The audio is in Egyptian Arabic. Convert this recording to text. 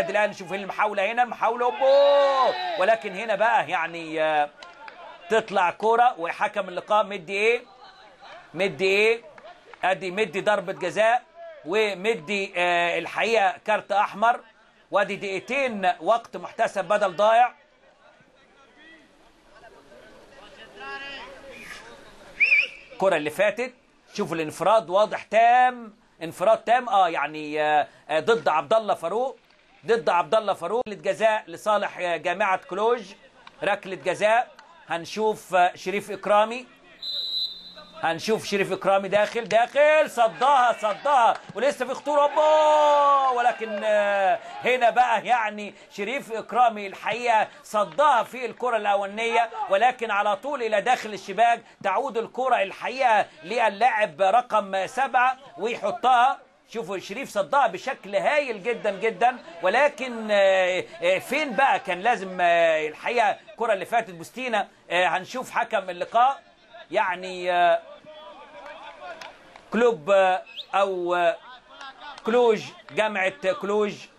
النادي الاهلي نشوف هنا المحاوله هنا المحاوله أوبو ولكن هنا بقى يعني آه، تطلع كرة وحكم اللقاء مدي ايه مدي ايه ادي مدي ضربة جزاء ومدي آه الحقيقة كارت احمر وادي دقيقتين وقت محتسب بدل ضايع الكرة اللي فاتت شوفوا الانفراد واضح تام انفراد تام اه يعني آه آه ضد عبد الله فاروق ضد عبد الله فاروق ركلة جزاء لصالح آه، جامعة كلوج ركلة جزاء هنشوف آه، شريف إكرامي هنشوف شريف إكرامي داخل داخل صدها صدها ولسه في خطورة أوبا ولكن آه، هنا بقى يعني شريف إكرامي الحقيقة صدها في الكرة الأولانية ولكن على طول إلى داخل الشباك تعود الكرة الحقيقة للاعب رقم سبعة ويحطها شوفوا شريف صدها بشكل هايل جدا جدا ولكن آه، آه، فين بقى كان لازم آه، الحقيقه الكره اللي فاتت بوستينا آه، هنشوف حكم اللقاء يعني آه، كلوب آه، او آه، كلوج جامعه كلوج